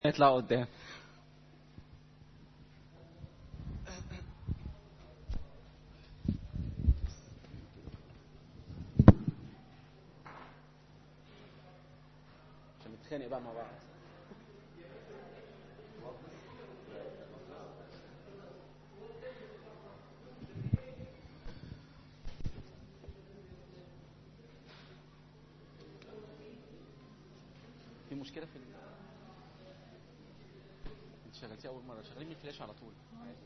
يطلعوا قدام عشان نتخانق بقى مع بعض في مشكله في ال... انت شغلتيه اول مره شغالين من الفلاش على طول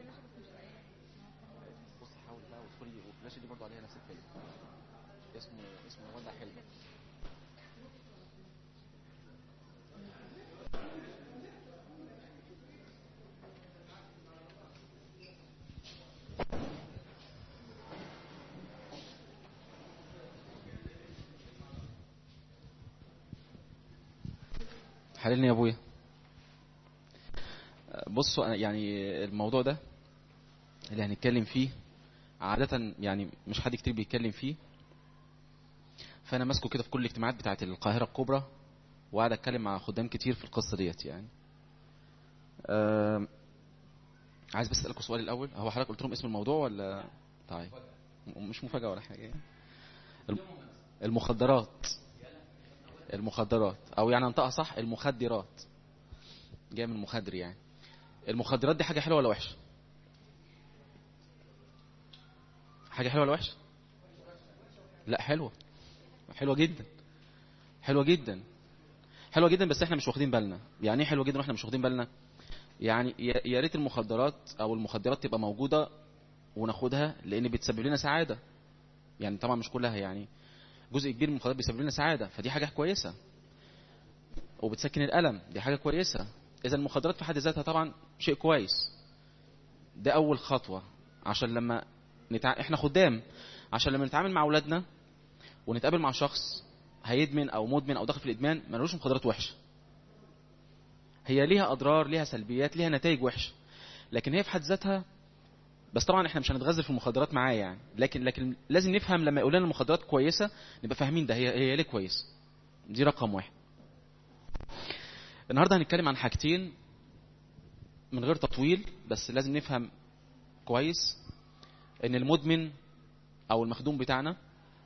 بص حاول بقى وادخلي والفلاشه دي برضو عليها نفس الفيلم اسمه اسمه ولع حلمه حللني يا ابويا بصوا أنا يعني الموضوع ده اللي هنتكلم فيه عادة يعني مش حد كتير بيتكلم فيه فأنا ماسكه كده في كل الاجتماعات بتاعت القاهرة الكبرى وقاعد أتكلم مع خدام كتير في القصة ديت يعني أه عايز بس أسألكوا سؤال الأول هو حضرتك قلت لهم اسم الموضوع ولا طيب مش مفاجأة ولا حاجة يعني. المخدرات المخدرات او يعني انطقها صح المخدرات جاي من مخدر يعني المخدرات دي حاجه حلوه ولا وحشه حاجه حلوه ولا وحشه لا حلوه حلوه جدا حلوه جدا حلوه جدا بس احنا مش واخدين بالنا يعني ايه حلوه جدا واحنا مش واخدين بالنا يعني يا ريت المخدرات او المخدرات تبقى موجوده وناخدها لان بتسبب لنا سعاده يعني طبعا مش كلها يعني جزء كبير من المخدرات بيسبب لنا سعاده فدي حاجه كويسه وبتسكن الالم دي حاجه كويسه اذا المخدرات في حد ذاتها طبعا شيء كويس ده اول خطوه عشان لما نتع... احنا خدام عشان لما نتعامل مع اولادنا ونتقابل مع شخص هيدمن او مدمن او داخل في الادمان ما نقولوش مخدرات وحشه هي ليها اضرار ليها سلبيات ليها نتائج وحشه لكن هي في حد ذاتها بس طبعا احنا مش هنتغزل في المخدرات معاه يعني لكن لكن لازم نفهم لما يقول لنا المخدرات كويسه نبقى فاهمين ده هي هي ليه كويسه دي رقم واحد النهارده هنتكلم عن حاجتين من غير تطويل بس لازم نفهم كويس ان المدمن او المخدوم بتاعنا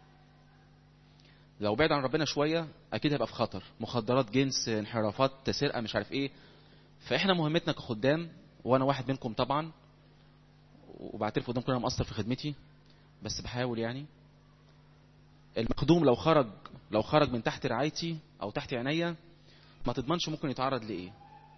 لو بعد عن ربنا شويه اكيد هيبقى في خطر مخدرات جنس انحرافات سرقه مش عارف ايه فاحنا مهمتنا كخدام وانا واحد منكم طبعا وبعترف قدام كل انا مقصر في خدمتي بس بحاول يعني المخدوم لو خرج لو خرج من تحت رعايتي او تحت عينيا ما تضمنش ممكن يتعرض لايه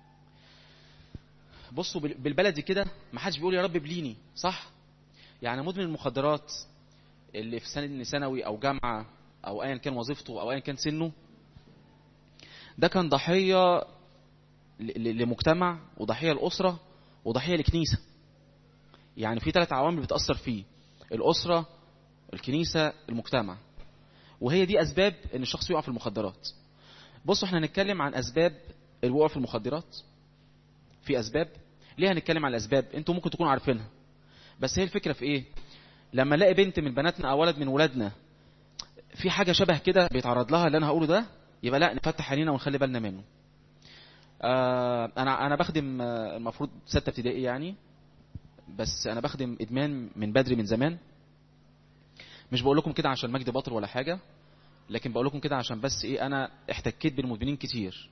بصوا بالبلدي كده ما حدش بيقول يا رب بليني صح يعني مدمن المخدرات اللي في سنه ثانوي او جامعه او ايا كان وظيفته او ايا كان سنه ده كان ضحيه لمجتمع وضحيه لاسره وضحيه لكنيسه يعني في ثلاث عوامل بتأثر فيه الأسرة الكنيسة المجتمع وهي دي أسباب إن الشخص يقع في المخدرات بصوا احنا هنتكلم عن أسباب الوقوع في المخدرات في أسباب ليه هنتكلم عن الأسباب انتوا ممكن تكونوا عارفينها بس هي الفكرة في ايه لما الاقي بنت من بناتنا أو ولد من ولادنا في حاجة شبه كده بيتعرض لها اللي أنا هقوله ده يبقى لا نفتح عينينا ونخلي بالنا منه آه أنا أنا بخدم آه المفروض ستة ابتدائي يعني بس انا بخدم ادمان من بدري من زمان مش بقول لكم كده عشان مجد باطل ولا حاجه لكن بقول لكم كده عشان بس ايه انا احتكيت بالمدمنين كتير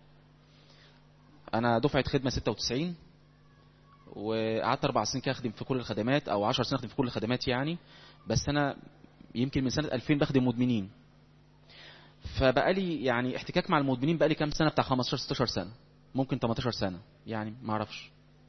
انا دفعه خدمه 96 وقعدت اربع سنين كده اخدم في كل الخدمات او 10 سنين اخدم في كل الخدمات يعني بس انا يمكن من سنه 2000 بخدم مدمنين فبقالي يعني احتكاك مع المدمنين بقالي كام سنه بتاع 15 16 سنه ممكن 18 سنه يعني ما اعرفش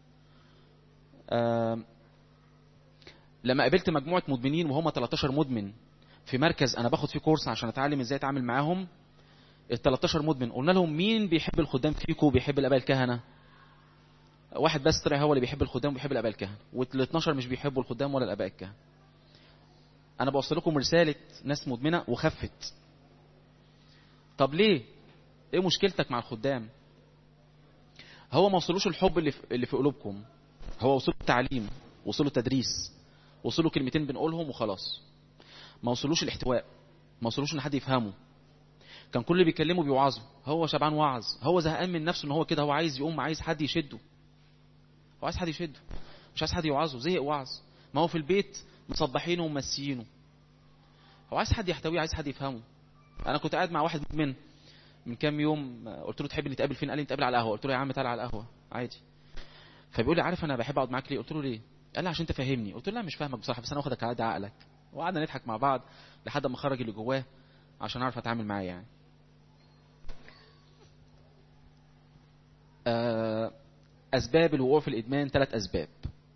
آه لما قابلت مجموعة مدمنين وهم 13 مدمن في مركز أنا باخد فيه كورس عشان أتعلم إزاي أتعامل معاهم ال 13 مدمن قلنا لهم مين بيحب الخدام فيكم وبيحب الآباء الكهنة واحد بس طلع هو اللي بيحب الخدام وبيحب الآباء الكهنة وال 12 مش بيحبوا الخدام ولا الآباء الكهنة أنا بوصل لكم رسالة ناس مدمنة وخفت طب ليه؟ إيه مشكلتك مع الخدام؟ هو ما وصلوش الحب اللي في, اللي في قلوبكم هو وصلوا تعليم وصلوا تدريس وصلوا كلمتين بنقولهم وخلاص ما وصلوش الاحتواء ما وصلوش ان حد يفهمه كان كل اللي بيكلمه بيوعظه هو شبعان وعظ هو زهقان من نفسه ان هو كده هو عايز يقوم عايز حد يشده هو عايز حد يشده مش عايز حد يوعظه زهق وعظ ما هو في البيت مصبحينه ومسيينه هو عايز حد يحتويه عايز حد يفهمه انا كنت قاعد مع واحد من من كام يوم قلت له تحب نتقابل فين قال لي نتقابل على القهوه قلت له يا عم تعالى على القهوه عادي فبيقول لي عارف انا بحب اقعد معاك ليه قلت له ليه قال لي عشان تفهمني قلت له لا مش فاهمك بصراحه بس انا واخدك على عقلك وقعدنا نضحك مع بعض لحد ما اخرج اللي جواه عشان اعرف اتعامل معاه يعني اسباب الوقوع في الادمان ثلاث اسباب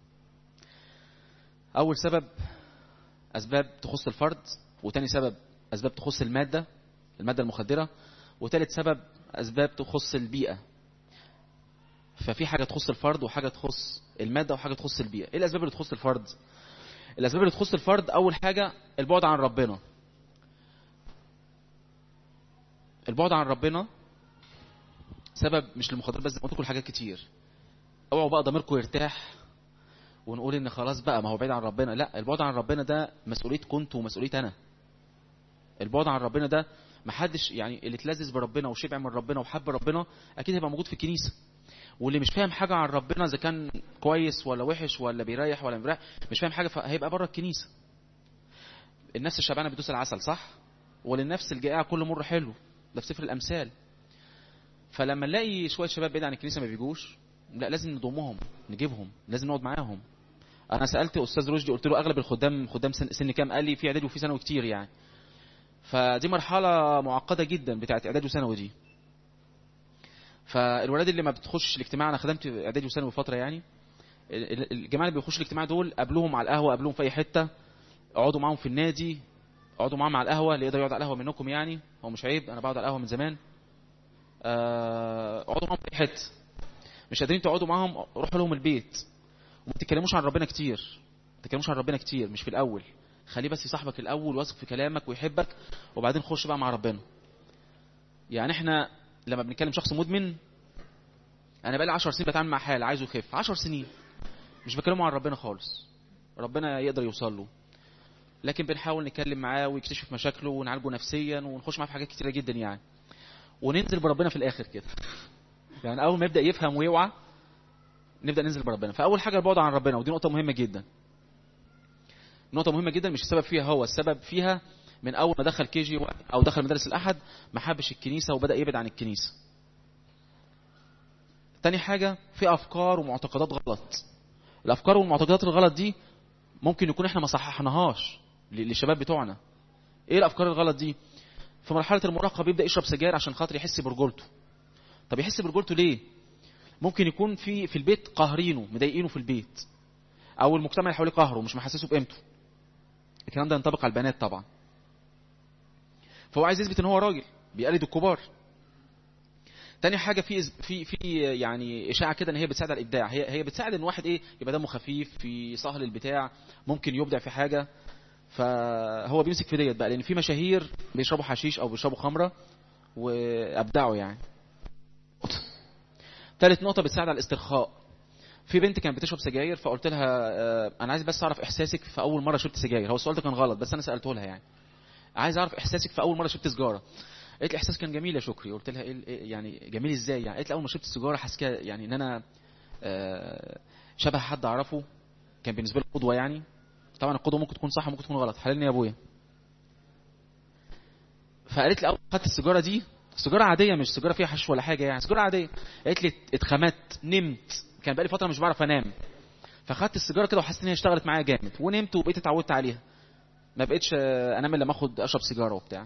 اول سبب اسباب تخص الفرد وتاني سبب اسباب تخص الماده الماده المخدره وتالت سبب اسباب تخص البيئه ففي حاجه تخص الفرد وحاجه تخص الماده وحاجه تخص البيئه ايه الاسباب اللي تخص الفرد الاسباب اللي تخص الفرد اول حاجه البعد عن ربنا البعد عن ربنا سبب مش للمخدرات بس قلت لكم حاجات كتير اوعوا بقى ضميركم يرتاح ونقول ان خلاص بقى ما هو بعيد عن ربنا لا البعد عن ربنا ده مسؤوليتكم انتوا ومسؤوليتي انا البعد عن ربنا ده محدش يعني اللي اتلذذ بربنا وشبع من ربنا وحب ربنا اكيد هيبقى موجود في الكنيسه واللي مش فاهم حاجه عن ربنا اذا كان كويس ولا وحش ولا بيريح ولا مريح مش فاهم حاجه هيبقى بره الكنيسه النفس الشبعانه بتدوس العسل صح وللنفس الجائعه كل مر حلو ده في سفر الامثال فلما نلاقي شويه شباب بعيد عن الكنيسه ما بيجوش لا لازم نضمهم نجيبهم لازم نقعد معاهم انا سالت استاذ رشدي قلت له اغلب الخدام خدام سن, سن كام قال لي في اعدادي وفي ثانوي كتير يعني فدي مرحله معقده جدا بتاعت اعدادي وثانوي دي فالولاد اللي ما بتخش الاجتماع انا خدمت اعدادي وثانوي فتره يعني الجماعه اللي بيخشوا الاجتماع دول قابلوهم على القهوه قابلوهم في اي حته اقعدوا معاهم في النادي اقعدوا معاهم على القهوه اللي يقدر يقعد على القهوه منكم يعني هو مش عيب انا بقعد على القهوه من زمان اقعدوا معاهم في اي حته مش قادرين تقعدوا معاهم روحوا لهم البيت وما تتكلموش عن ربنا كتير ما تتكلموش عن ربنا كتير مش في الاول خليه بس يصاحبك الاول واثق في كلامك ويحبك وبعدين خش بقى مع ربنا يعني احنا لما بنتكلم شخص مدمن انا بقالي 10 سنين بتعامل مع حال عايزه يخف 10 سنين مش بكلمه عن ربنا خالص ربنا يقدر يوصل له لكن بنحاول نتكلم معاه ويكتشف مشاكله ونعالجه نفسيا ونخش معاه في حاجات كتيره جدا يعني وننزل بربنا في الاخر كده يعني اول ما يبدا يفهم ويوعى نبدا ننزل بربنا فاول حاجه البعد عن ربنا ودي نقطه مهمه جدا نقطه مهمه جدا مش السبب فيها هو السبب فيها من اول ما دخل كي جي او دخل مدارس الاحد ما حبش الكنيسه وبدا يبعد عن الكنيسه تاني حاجه في افكار ومعتقدات غلط الافكار والمعتقدات الغلط دي ممكن يكون احنا ما صححناهاش للشباب بتوعنا ايه الافكار الغلط دي في مرحله المراهقه بيبدا يشرب سجاير عشان خاطر يحس برجولته طب يحس برجولته ليه ممكن يكون في في البيت قاهرينه مضايقينه في البيت او المجتمع اللي حواليه قهره مش محسسه بقيمته الكلام ده ينطبق على البنات طبعا فهو عايز يثبت ان هو راجل بيقلد الكبار تاني حاجه في في في يعني اشاعه كده ان هي بتساعد على الابداع هي هي بتساعد ان واحد ايه يبقى دمه خفيف في سهل البتاع ممكن يبدع في حاجه فهو بيمسك في ديت بقى لان في مشاهير بيشربوا حشيش او بيشربوا خمره وابدعوا يعني ثالث نقطه بتساعد على الاسترخاء في بنت كانت بتشرب سجاير فقلت لها انا عايز بس اعرف احساسك في اول مره شربت سجاير هو السؤال ده كان غلط بس انا سالته لها يعني عايز اعرف احساسك في اول مره شربت سيجاره قالت لي احساس كان جميل يا شكري قلت لها ايه يعني جميل ازاي يعني قالت لي اول ما شربت السيجاره حاسس يعني ان انا شبه حد اعرفه كان بالنسبه لي قدوه يعني طبعا القدوه ممكن تكون صح وممكن تكون غلط حللني يا ابويا فقالت لي اول ما خدت السيجاره دي سيجاره عاديه مش سيجاره فيها حشيش ولا حاجه يعني سيجاره عاديه قالت لي اتخمدت نمت كان بقالي فتره مش بعرف انام فخدت السيجاره كده وحسيت ان هي اشتغلت معايا جامد ونمت وبقيت اتعودت عليها ما بقتش انام الا لما اخد اشرب سيجاره وبتاع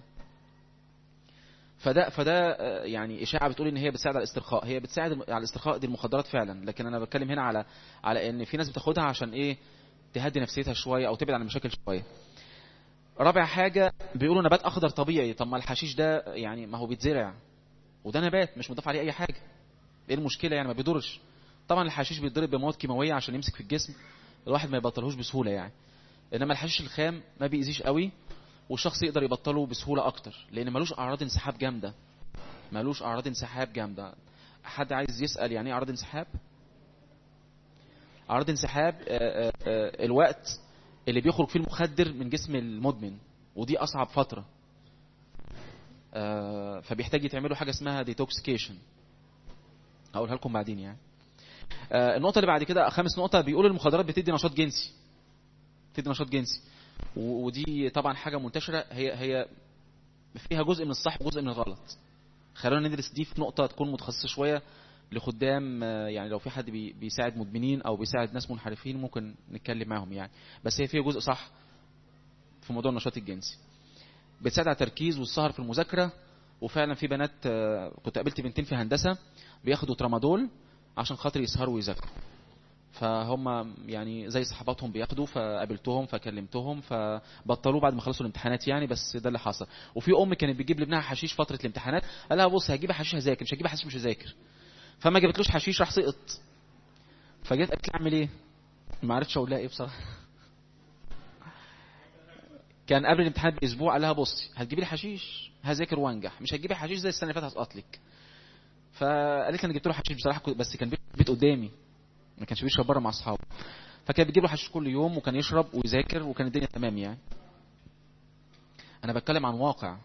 فده فده يعني اشاعه بتقول ان هي بتساعد على الاسترخاء هي بتساعد على الاسترخاء دي المخدرات فعلا لكن انا بتكلم هنا على على ان في ناس بتاخدها عشان ايه تهدي نفسيتها شويه او تبعد عن المشاكل شويه رابع حاجه بيقولوا نبات اخضر طبيعي طب ما الحشيش ده يعني ما هو بيتزرع وده نبات مش مضاف عليه اي حاجه ايه المشكله يعني ما بيضرش طبعا الحشيش بيتضرب بمواد كيماويه عشان يمسك في الجسم الواحد ما يبطلهوش بسهوله يعني انما الحشيش الخام ما بيأذيش قوي والشخص يقدر يبطله بسهوله اكتر لان ملوش اعراض انسحاب جامده ملوش اعراض انسحاب جامده حد عايز يسال يعني ايه اعراض انسحاب اعراض انسحاب آآ آآ الوقت اللي بيخرج فيه المخدر من جسم المدمن ودي اصعب فتره آه، فبيحتاج يتعملوا حاجه اسمها ديتوكسيكيشن هقولها لكم بعدين يعني آه، النقطه اللي بعد كده خامس نقطه بيقول المخدرات بتدي نشاط جنسي بتدي نشاط جنسي و- ودي طبعا حاجه منتشره هي هي فيها جزء من الصح وجزء من الغلط خلونا ندرس دي في نقطه تكون متخصصه شويه لخدام آه، يعني لو في حد بي- بيساعد مدمنين او بيساعد ناس منحرفين ممكن نتكلم معاهم يعني بس هي فيها جزء صح في موضوع النشاط الجنسي بتساعد على التركيز والسهر في المذاكره وفعلا في بنات آه، كنت قابلت بنتين في هندسه بياخدوا ترامادول عشان خاطر يسهروا ويذاكروا فهم يعني زي صحباتهم بياخدوا فقابلتهم فكلمتهم فبطلوه بعد ما خلصوا الامتحانات يعني بس ده اللي حصل وفي ام كانت بتجيب لابنها حشيش فتره الامتحانات قال لها بص هجيب حشيش هذاكر مش هجيب حشيش مش هذاكر فما جابتلوش حشيش راح سقط فجيت قالت لي اعمل ايه ما عرفتش اقول لها ايه بصراحه كان قبل الامتحان باسبوع قال لها بصي هتجيبي لي حشيش هذاكر وانجح مش هتجيبي حشيش زي السنه اللي فاتت هسقط لك فقالت لي انا جبت له حشيش بصراحه كنت- بس كان بيت بيت قدامي ما كانش بيشرب بره مع اصحابه فكان بيجيب له حشيش كل يوم وكان يشرب ويذاكر وكان الدنيا تمام يعني انا بتكلم عن واقع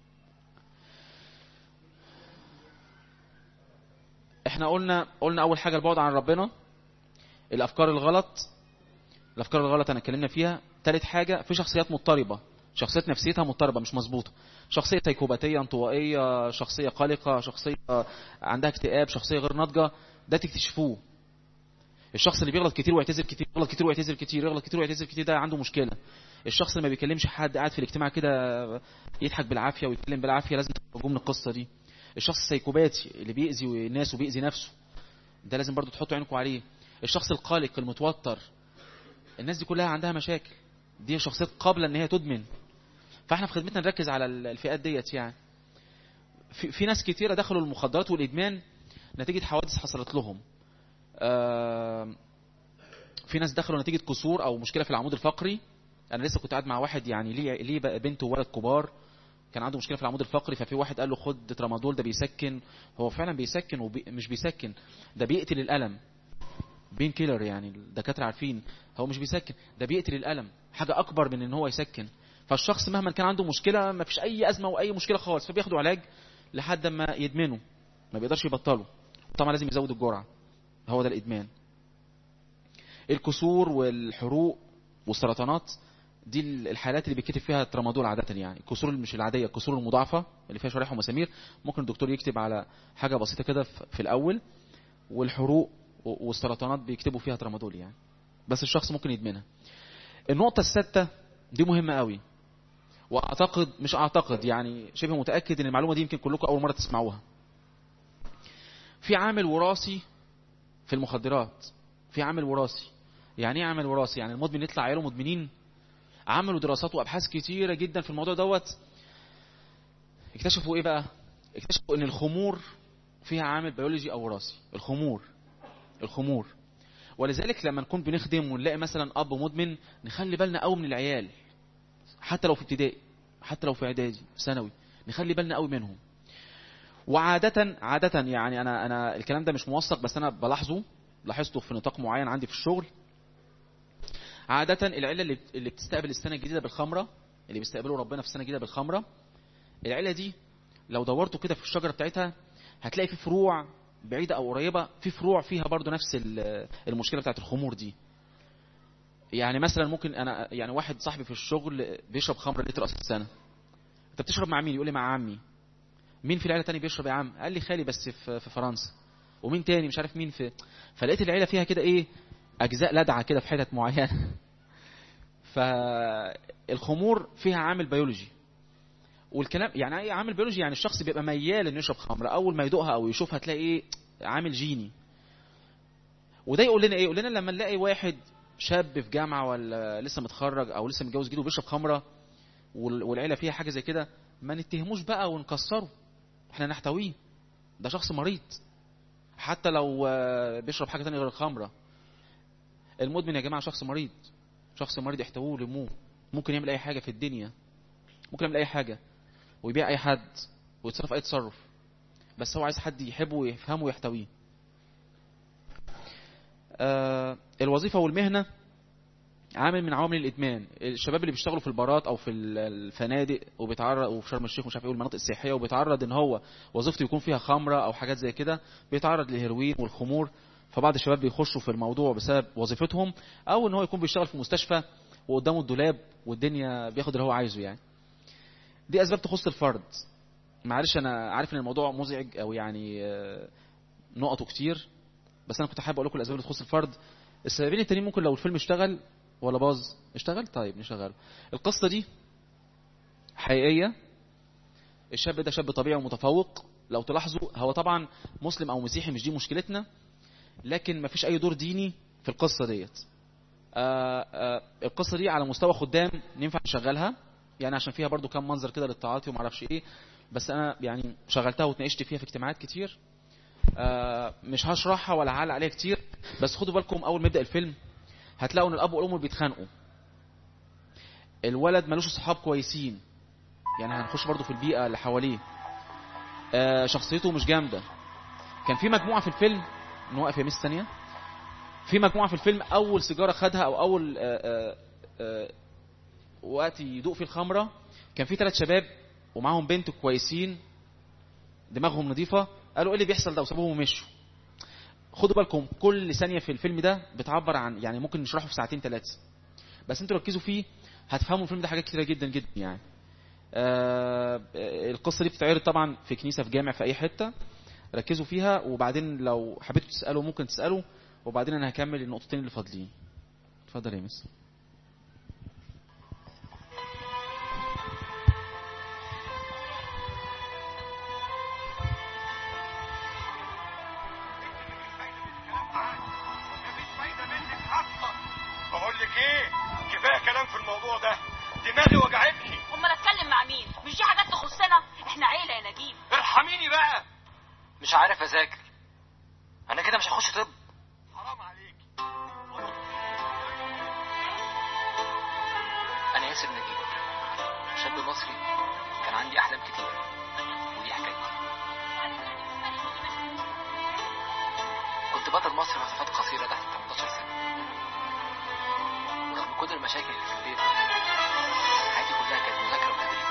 احنا قلنا قلنا اول حاجه البعد عن ربنا الافكار الغلط الافكار الغلط انا اتكلمنا فيها ثالث حاجه في شخصيات مضطربه شخصيات نفسيتها مضطربه مش مظبوطه شخصيه سيكوباتيه انطوائيه شخصيه قلقه شخصيه عندها اكتئاب شخصيه غير ناضجه ده تكتشفوه الشخص اللي بيغلط كتير ويعتذر كتير يغلط كتير ويعتذر كتير يغلط كتير ويعتذر كتير ده عنده مشكله الشخص اللي ما بيكلمش حد قاعد في الاجتماع كده يضحك بالعافيه ويتكلم بالعافيه لازم تخرجوه من القصه دي الشخص السيكوباتي اللي بيأذي الناس وبيأذي نفسه ده لازم برضو تحطوا عينكم عليه الشخص القلق المتوتر الناس دي كلها عندها مشاكل دي شخصيات قابله ان هي تدمن فاحنا في خدمتنا نركز على الفئات ديت يعني في, في ناس كتيره دخلوا المخدرات والادمان نتيجه حوادث حصلت لهم آه، في ناس دخلوا نتيجه كسور او مشكله في العمود الفقري انا لسه كنت قاعد مع واحد يعني ليه ليه بقى بنت وولد كبار كان عنده مشكله في العمود الفقري ففي واحد قال له خد ترامادول ده بيسكن هو فعلا بيسكن ومش بيسكن ده بيقتل الالم بين كيلر يعني الدكاتره عارفين هو مش بيسكن ده بيقتل الالم حاجه اكبر من ان هو يسكن فالشخص مهما كان عنده مشكله ما فيش اي ازمه واي مشكله خالص فبياخدوا علاج لحد ما يدمنه ما بيقدرش يبطله طبعا لازم يزود الجرعه هو ده الادمان الكسور والحروق والسرطانات دي الحالات اللي بيتكتب فيها ترامادول عاده يعني الكسور مش العاديه الكسور المضاعفه اللي فيها شرايح ومسامير ممكن الدكتور يكتب على حاجه بسيطه كده في الاول والحروق والسرطانات بيكتبوا فيها ترامادول يعني بس الشخص ممكن يدمنها النقطه السادسه دي مهمه قوي واعتقد مش اعتقد يعني شبه متاكد ان المعلومه دي يمكن كلكم اول مره تسمعوها في عامل وراثي في المخدرات في عامل وراثي يعني ايه عامل وراثي يعني المدمن يطلع عياله مدمنين عملوا دراسات وابحاث كتيره جدا في الموضوع دوت اكتشفوا ايه بقى اكتشفوا ان الخمور فيها عامل بيولوجي او وراثي الخمور الخمور ولذلك لما نكون بنخدم ونلاقي مثلا اب مدمن نخلي بالنا قوي من العيال حتى لو في ابتدائي حتى لو في اعدادي ثانوي نخلي بالنا قوي منهم وعادة عادة يعني انا انا الكلام ده مش موثق بس انا بلاحظه لاحظته في نطاق معين عندي في الشغل عادة العيلة اللي اللي بتستقبل السنة الجديدة بالخمرة اللي بيستقبلوا ربنا في السنة الجديدة بالخمرة العيلة دي لو دورتوا كده في الشجرة بتاعتها هتلاقي في فروع بعيدة أو قريبة في فروع فيها برضو نفس المشكلة بتاعت الخمور دي يعني مثلا ممكن أنا يعني واحد صاحبي في الشغل بيشرب خمرة لتر أصل السنة أنت بتشرب مع مين؟ يقول لي مع عمي مين في العيلة تاني بيشرب يا عم؟ قال لي خالي بس في, في فرنسا ومين تاني مش عارف مين في فلقيت العيلة فيها كده إيه أجزاء لدعة كده في حتت معينة فالخمور فيها عامل بيولوجي والكلام يعني ايه عامل بيولوجي يعني الشخص بيبقى ميال انه يشرب خمره اول ما يدوقها او يشوفها تلاقي ايه عامل جيني وده يقول لنا ايه يقول لنا لما نلاقي واحد شاب في جامعه ولا لسه متخرج او لسه متجوز جديد وبيشرب خمره والعيله فيها حاجه زي كده ما نتهموش بقى ونكسره احنا نحتويه ده شخص مريض حتى لو بيشرب حاجه ثانيه غير الخمره المدمن يا جماعه شخص مريض شخص مريض احتووه لموه ممكن يعمل اي حاجه في الدنيا ممكن يعمل اي حاجه ويبيع اي حد ويتصرف اي تصرف بس هو عايز حد يحبه ويفهمه ويحتويه آه الوظيفه والمهنه عامل من عوامل الادمان الشباب اللي بيشتغلوا في البارات او في ال- الفنادق وبيتعرض وفي شرم الشيخ ومش عارف ايه والمناطق السياحيه وبيتعرض ان هو وظيفته يكون فيها خمره او حاجات زي كده بيتعرض للهيروين والخمور فبعض الشباب بيخشوا في الموضوع بسبب وظيفتهم او ان هو يكون بيشتغل في مستشفى وقدامه الدولاب والدنيا بياخد اللي هو عايزه يعني دي اسباب تخص الفرد معلش انا عارف ان الموضوع مزعج او يعني آه، نقطه كتير بس انا كنت حابب اقول لكم الاسباب اللي تخص الفرد السببين التانيين ممكن لو الفيلم اشتغل ولا باظ اشتغل طيب نشغله القصه دي حقيقيه الشاب ده شاب طبيعي ومتفوق لو تلاحظوا هو طبعا مسلم او مسيحي مش دي مشكلتنا لكن مفيش اي دور ديني في القصه ديت آه آه القصه دي على مستوى خدام ينفع نشغلها يعني عشان فيها برضو كام منظر كده للتعاطي وما اعرفش ايه بس انا يعني شغلتها واتناقشت فيها في اجتماعات كتير آه مش هشرحها ولا هعلق عليها كتير بس خدوا بالكم اول ما يبدا الفيلم هتلاقوا ان الاب والام بيتخانقوا الولد ملوش صحاب كويسين يعني هنخش برضو في البيئه اللي حواليه آه شخصيته مش جامده كان في مجموعه في الفيلم نوقف يا ميس ثانيه في مجموعه في الفيلم اول سيجاره خدها او اول آه آه آه وقت يدوق فيه الخمره كان في ثلاث شباب ومعاهم بنت كويسين دماغهم نظيفه قالوا ايه اللي بيحصل ده وسابوهم ومشوا خدوا بالكم كل ثانيه في الفيلم ده بتعبر عن يعني ممكن نشرحه في ساعتين ثلاثه بس انتوا ركزوا فيه هتفهموا الفيلم ده حاجات كتيره جدا جدا يعني آه القصه دي بتتعرض طبعا في كنيسه في جامع في اي حته ركزوا فيها وبعدين لو حبيتوا تسالوا ممكن تسالوا وبعدين انا هكمل النقطتين اللي فاضلين اتفضل يا مس مفيش فايدة منك أصلا بقول لك إيه كفاية كلام في الموضوع ده دماغي وجعتني امال اتكلم مع مين مش دي حاجات تخصنا احنا عيله يا نجيب ارحميني بقى مش عارف اذاكر انا كده مش هخش طب حرام عليك انا ياسر نجيب شاب مصري كان عندي احلام كتير ودي حكايتي كنت بطل مصر مسافات قصيرة تحت 18 سنة ورغم كل المشاكل اللي في البيت حياتي كلها كانت مذاكرة وتدريب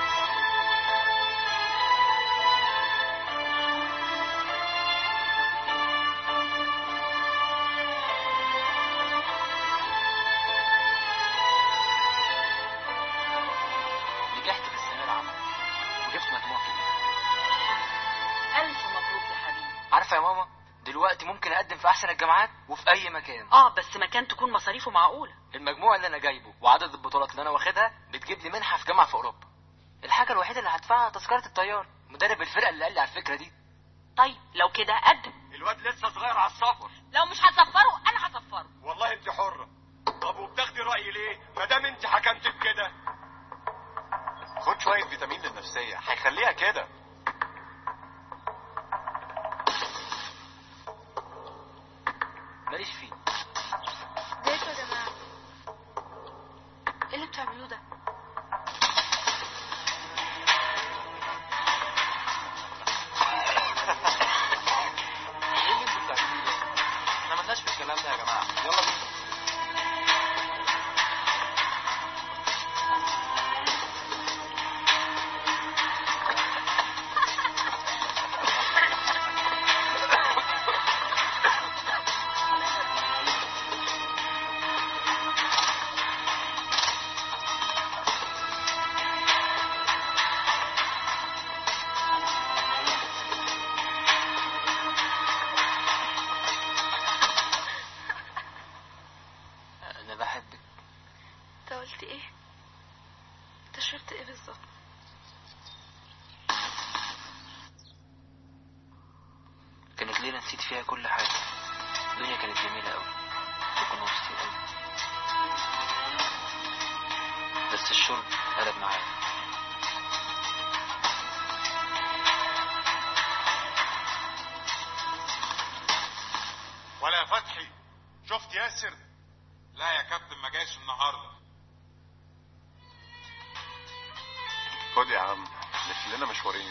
نجحت في الثانوية العامة وجبت مجموع كبير الف مبروك يا حبيبي عارفة يا ماما دلوقتي ممكن اقدم في احسن الجامعات وفي اي مكان اه بس مكان تكون مصاريفه معقوله المجموع اللي انا جايبه وعدد البطولات اللي انا واخدها بتجيب لي منحه في جامعه في اوروبا الحاجه الوحيده اللي هدفعها تذكره الطيار مدرب الفرقه اللي قال لي على الفكره دي طيب لو كده قدم الواد لسه صغير على السفر لو مش هتسفره انا هسفره والله أنت حرة طب وبتاخدي رأيي ليه ما دام أنت حكمت بكده خد شوية فيتامين للنفسية هيخليها كده ماليش فيه ازيكم يا جماعة ايه اللي بتعملوه ده ايه اللي انتوا بتعملوه ده احنا مالناش في الكلام ده يا جماعه يلا بينا انا بحبك انت قلت ايه انت شربت ايه بالظبط كانت ليلة نسيت فيها كل حاجة الدنيا كانت جميلة أوي وكنا مبسوطين أوي بس الشرب قلب معايا ولا يا فتحي شفت ياسر لا يا كابتن ما جايش النهارده خد يا عم لف لنا مشوارين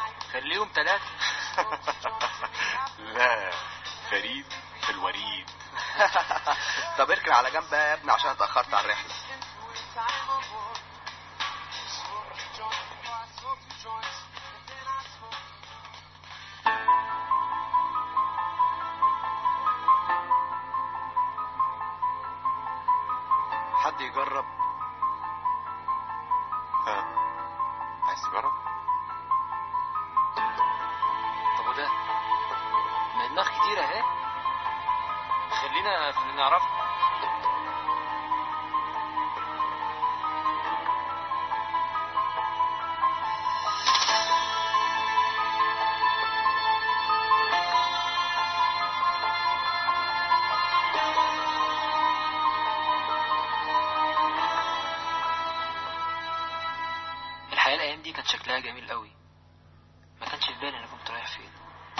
خليهم ثلاثة لا فريد في الوريد طب اركن على جنب بقى يا ابني عشان اتاخرت على الرحله حد يجرب ها عايز تجرب طب وده ما دماغ كتير اهي خلينا في اللي نعرفه الحياة الأيام دي كانت شكلها جميل قوي ما كانش في بالي أنا كنت رايح فين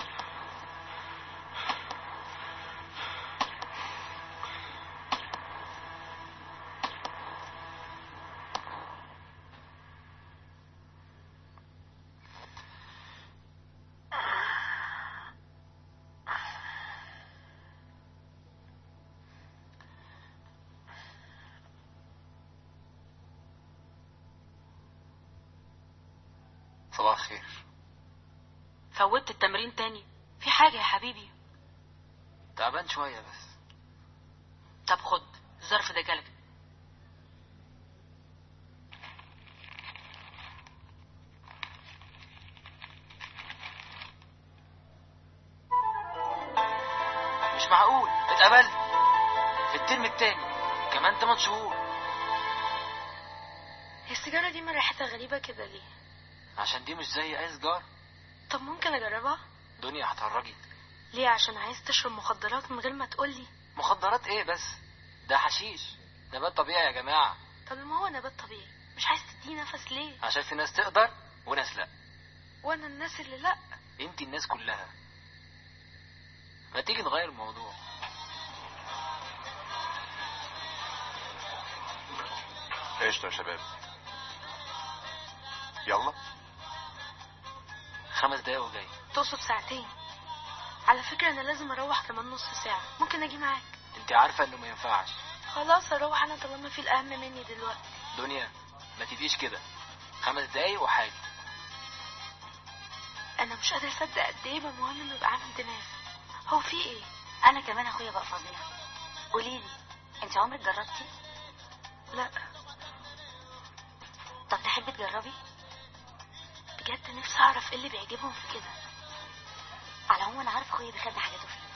صباح الخير فوتت التمرين تاني في حاجة يا حبيبي تعبان شوية بس طب خد الظرف ده جالك مش معقول اتقبلت في الترم التاني كمان 8 شهور هي السيجارة دي من ريحتها غريبة كده ليه عشان دي مش زي اي سجار طب ممكن اجربها دنيا هتهرجي ليه عشان عايز تشرب مخدرات من غير ما تقولي مخدرات ايه بس ده حشيش نبات طبيعي يا جماعة طب ما هو نبات طبيعي مش عايز تديه نفس ليه عشان في ناس تقدر وناس لا وانا الناس اللي لا انت الناس كلها ما تيجي نغير الموضوع قشطة يا شباب يلا خمس دقايق وجاي تقصد ساعتين على فكرة انا لازم اروح كمان نص ساعة ممكن اجي معاك انت عارفة انه ما ينفعش خلاص اروح انا طالما في الاهم مني دلوقتي دنيا ما تبقيش كده خمس دقايق وحاجة انا مش قادرة اصدق قد ايه بابا مهم انه يبقى عامل دماغ هو في ايه انا كمان اخويا بقى فظيع قولي لي انت عمرك جربتي لا طب تحبي تجربي بجد نفسي اعرف ايه اللي بيعجبهم في كده على العموم انا عارفه اخويا بيخبي حاجاته فيه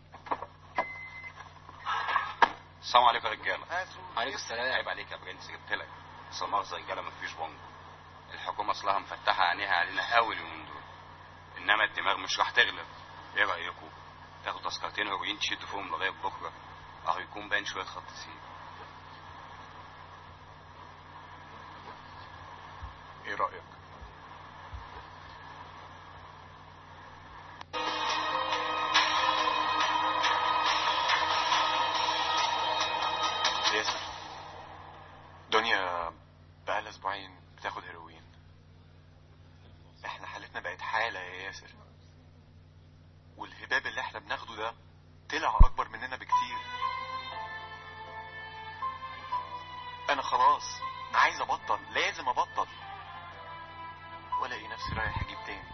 السلام عليكم يا رجاله عليكم السلام عيب عليك يا برنس جبت لك بس مؤاخذه يا رجاله مفيش بونج الحكومه اصلها مفتحه عينيها علينا قوي اليومين دول انما الدماغ مش راح تغلب ايه رايكم تاخدوا تذكرتين هيروين تشدوا فيهم لغايه بكره اهو يكون باين شويه خط سير ايه رأيك ياسر دنيا بقالها اسبوعين بتاخد هيروين احنا حالتنا بقت حالة يا ياسر والهباب اللي احنا بناخده ده طلع اكبر مننا بكتير انا خلاص عايز ابطل لازم ابطل والاقي نفسي رايح اجيب تاني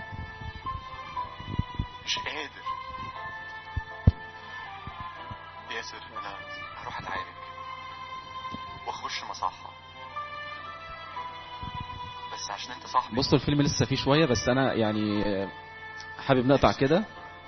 مش قادر ياسر انا هروح اتعالج واخش مصحة بس عشان انت صاحبي بصوا الفيلم لسه فيه شويه بس انا يعني آه، حابب نقطع كده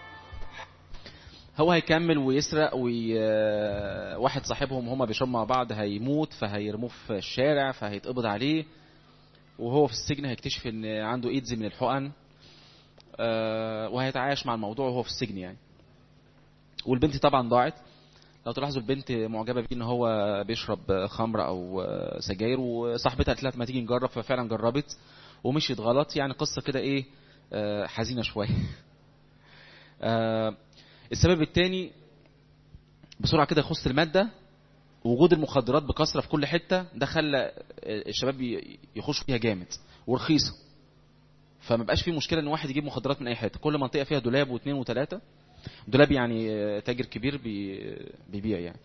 هو هيكمل ويسرق وواحد صاحبهم هما بيشربوا مع بعض هيموت فهيرموه في الشارع فهيتقبض عليه وهو في السجن هيكتشف ان عنده ايدز من الحقن آه، وهيتعايش مع الموضوع وهو في السجن يعني والبنت طبعا ضاعت لو تلاحظوا البنت معجبه بيه ان هو بيشرب خمر او سجاير وصاحبتها قالت لها ما تيجي نجرب ففعلا جربت ومشيت غلط يعني قصه كده ايه آه، حزينه شويه آه، السبب الثاني بسرعه كده يخص الماده وجود المخدرات بكثره في كل حته ده خلى الشباب ي- يخشوا فيها جامد ورخيصه فما بقاش في مشكله ان واحد يجيب مخدرات من اي حته كل منطقه فيها دولاب واثنين وثلاثه دولاب يعني آه، تاجر كبير بي بيبيع يعني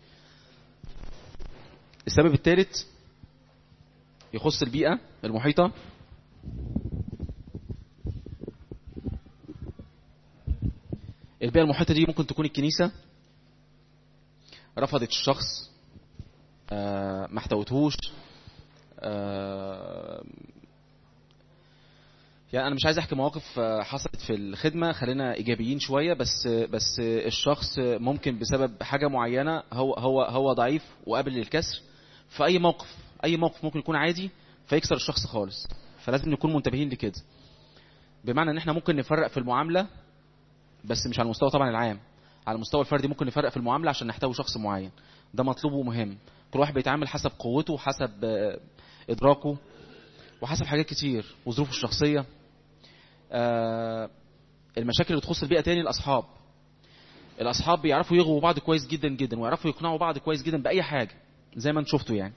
السبب الثالث يخص البيئة المحيطة البيئة المحيطة دي ممكن تكون الكنيسة رفضت الشخص آه، ما احتوتهوش آه، يعني انا مش عايز احكي مواقف آه، حصلت في الخدمه خلينا ايجابيين شويه بس بس الشخص ممكن بسبب حاجه معينه هو هو هو ضعيف وقابل للكسر في اي موقف اي موقف ممكن يكون عادي فيكسر الشخص خالص فلازم نكون منتبهين لكده بمعنى ان احنا ممكن نفرق في المعامله بس مش على المستوى طبعا العام على المستوى الفردي ممكن نفرق في المعامله عشان نحتوي شخص معين ده مطلوب ومهم كل واحد بيتعامل حسب قوته وحسب آه، ادراكه وحسب حاجات كتير وظروفه الشخصيه آه، المشاكل اللي تخص البيئه تاني الاصحاب الاصحاب بيعرفوا يغووا بعض كويس جدا جدا ويعرفوا يقنعوا بعض كويس جدا باي حاجه زي ما انتم شفتوا يعني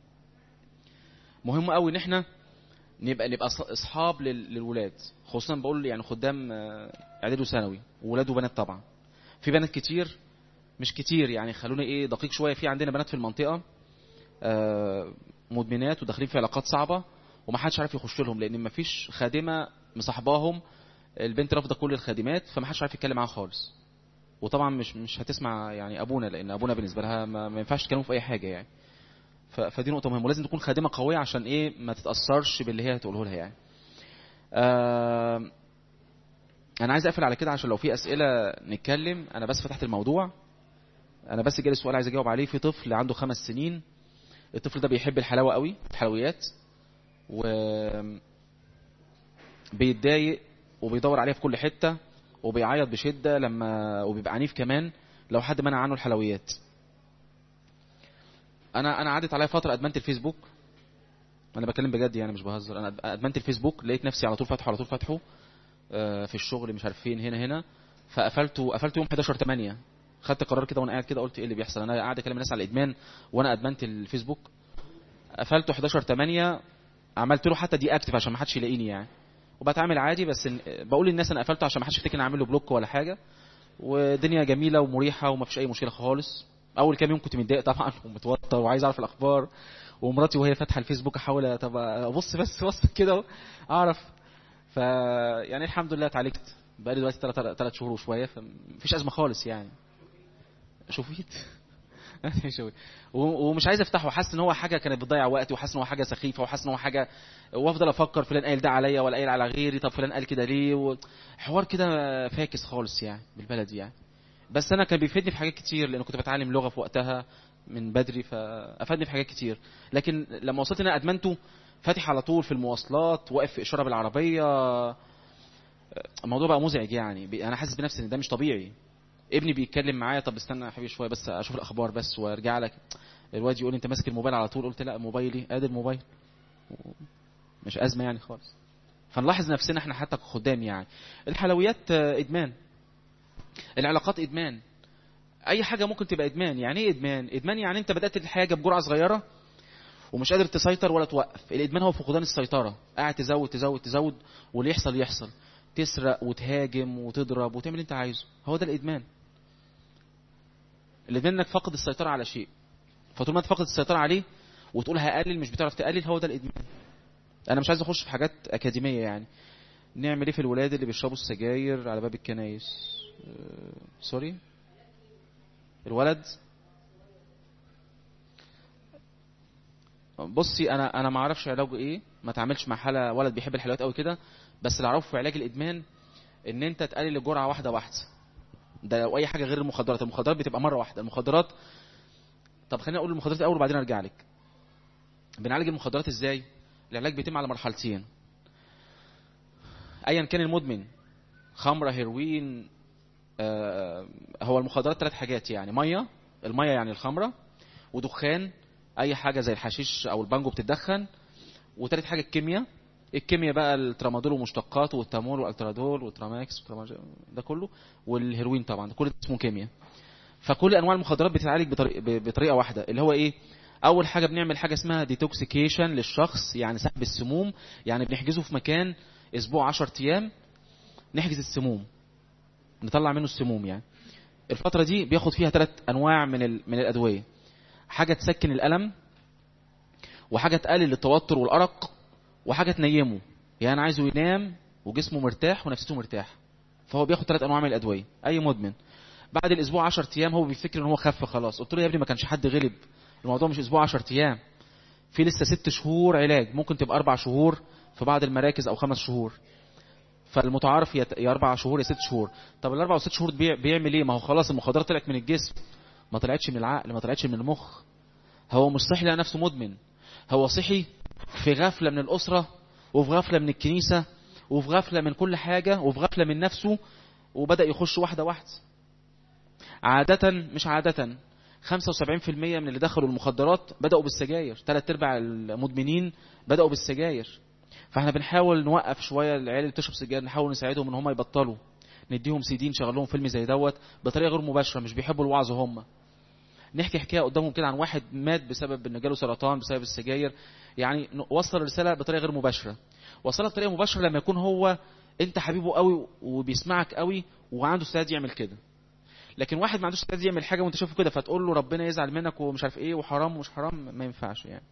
مهم قوي ان احنا نبقى نبقى أص- اصحاب لل- للولاد خصوصا بقول يعني خدام آه، اعدادي وثانوي ولاد وبنات طبعا في بنات كتير مش كتير يعني خلوني ايه دقيق شويه في عندنا بنات في المنطقه آه، مدمنات وداخلين في علاقات صعبه ومحدش عارف يخش لهم لان مفيش خادمه مصاحباهم البنت رافضه كل الخادمات فمحدش عارف يتكلم معاها خالص وطبعا مش مش هتسمع يعني ابونا لان ابونا بالنسبه لها ما, ما ينفعش تكلموا في اي حاجه يعني ف- فدي نقطه مهمه ولازم تكون خادمه قويه عشان ايه ما تتاثرش باللي هي هتقوله لها يعني آه انا عايز اقفل على كده عشان لو في اسئله نتكلم انا بس فتحت الموضوع انا بس جالي سؤال عايز اجاوب عليه في طفل عنده خمس سنين الطفل ده بيحب الحلاوه قوي الحلويات و بيتضايق وبيدور عليها في كل حته وبيعيط بشده لما وبيبقى عنيف كمان لو حد منع عنه الحلويات انا انا عدت عليا فتره ادمنت الفيسبوك انا بتكلم بجد يعني مش بهزر انا ادمنت الفيسبوك لقيت نفسي على طول فاتحه على طول فاتحه آه، في الشغل مش عارف فين هنا هنا فقفلته قفلته يوم 11 8 خدت قرار كده وانا قاعد كده قلت ايه اللي بيحصل انا قاعد اكلم الناس على الادمان وانا ادمنت الفيسبوك قفلته 11 8 عملت له حتى دي اكتف عشان ما حدش يلاقيني يعني وبتعامل عادي بس إن- بقول للناس انا قفلته عشان ما حدش يفتكر اني اعمل له بلوك ولا حاجه والدنيا جميله ومريحه وما فيش اي مشكله خالص اول كام يوم كنت متضايق طبعا ومتوتر وعايز اعرف الاخبار ومراتي وهي فاتحه الفيسبوك احاول طب ابص بس بص كده اعرف ف يعني الحمد لله اتعالجت بقالي دلوقتي ثلاث ثلاث شهور وشويه فمفيش ازمه خالص يعني شوفيت شوفيت. و- ومش عايز افتحه حاسس ان هو حاجه كانت بتضيع وقتي وحاسس ان هو حاجه سخيفه وحاسس ان هو حاجه وافضل افكر فلان قايل ده عليا ولا قايل على غيري طب فلان قال كده ليه و... حوار كده فاكس خالص يعني بالبلدي يعني بس انا كان بيفيدني في حاجات كتير لان كنت بتعلم لغه في وقتها من بدري فافادني في حاجات كتير لكن لما وصلت ان انا ادمنته فاتح على طول في المواصلات واقف في اشاره بالعربيه الموضوع بقى مزعج يعني بي- انا حاسس بنفسي ان ده مش طبيعي ابني بيتكلم معايا طب استنى يا حبيبي شويه بس اشوف الاخبار بس وارجع لك الواد يقول لي انت ماسك الموبايل على طول قلت لا موبايلي ادي الموبايل مش ازمه يعني خالص فنلاحظ نفسنا احنا حتى كخدام يعني الحلويات آه، ادمان العلاقات ادمان اي حاجه ممكن تبقى ادمان يعني ايه ادمان ادمان يعني انت بدات الحاجه بجرعه صغيره ومش قادر تسيطر ولا توقف الادمان هو فقدان السيطره قاعد تزود تزود تزود واللي يحصل يحصل تسرق وتهاجم وتضرب وتعمل اللي انت عايزه هو ده الادمان الادمان انك فاقد السيطره على شيء فطول ما انت فاقد السيطره عليه وتقول هقلل مش بتعرف تقلل هو ده الادمان انا مش عايز اخش في حاجات اكاديميه يعني نعمل ايه في الولاد اللي بيشربوا السجاير على باب الكنايس آه، سوري الولد بصي انا انا ما اعرفش علاجه ايه ما اتعاملش مع حاله ولد بيحب الحلويات قوي كده بس اللي اعرفه في علاج الادمان ان انت تقلل الجرعه واحده واحده ده لو اي حاجه غير المخدرات المخدرات بتبقى مره واحده المخدرات طب خليني اقول المخدرات الاول وبعدين ارجع لك بنعالج المخدرات ازاي العلاج بيتم على مرحلتين ايا كان المدمن خمره هيروين آه هو المخدرات ثلاث حاجات يعني ميه الميه يعني الخمره ودخان اي حاجه زي الحشيش او البانجو بتدخن وتالت حاجه الكيمياء الكيمياء بقى الترامادول ومشتقاته والتامول والالترادول والتراماكس والتراماج- ده كله والهيروين طبعا ده كل ده اسمه كيمياء فكل انواع المخدرات بتتعالج بطريقه, بطريقة واحده اللي هو ايه اول حاجه بنعمل حاجه اسمها ديتوكسيكيشن للشخص يعني سحب السموم يعني بنحجزه في مكان اسبوع 10 ايام نحجز السموم نطلع منه السموم يعني الفتره دي بياخد فيها ثلاث انواع من ال... من الادويه حاجه تسكن الالم وحاجه تقلل التوتر والارق وحاجه تنيمه يعني انا عايزه ينام وجسمه مرتاح ونفسيته مرتاح فهو بياخد ثلاث انواع من الادويه اي مدمن بعد الاسبوع 10 ايام هو بيفتكر ان هو خف خلاص قلت له يا ابني ما كانش حد غلب الموضوع مش اسبوع 10 ايام في لسه ست شهور علاج ممكن تبقى اربع شهور في بعض المراكز او خمس شهور فالمتعارف يا يا اربع شهور يا ست شهور طب الاربع وست شهور بيع- بيعمل ايه ما هو خلاص المخدرات طلعت من الجسم ما طلعتش من العقل ما طلعتش من المخ هو مش صحي لقى نفسه مدمن هو صحي في غفله من الاسره وفي غفله من الكنيسه وفي غفله من كل حاجه وفي غفله من نفسه وبدا يخش واحده واحده عاده مش عاده 75% من اللي دخلوا المخدرات بداوا بالسجاير ثلاث ارباع المدمنين بداوا بالسجاير فاحنا بنحاول نوقف شويه العيال اللي بتشرب سجاير نحاول نساعدهم ان هم يبطلوا نديهم سي دي نشغل لهم فيلم زي دوت بطريقه غير مباشره مش بيحبوا الوعظ هم نحكي حكايه قدامهم كده عن واحد مات بسبب ان جاله سرطان بسبب السجاير يعني ن- وصل الرساله بطريقه غير مباشره وصلها بطريقه مباشره لما يكون هو انت حبيبه قوي وبيسمعك قوي وعنده استعداد يعمل كده لكن واحد ما عندوش استعداد يعمل حاجه وانت شايفه كده فتقول له ربنا يزعل منك ومش عارف ايه وحرام ومش حرام ما ينفعش يعني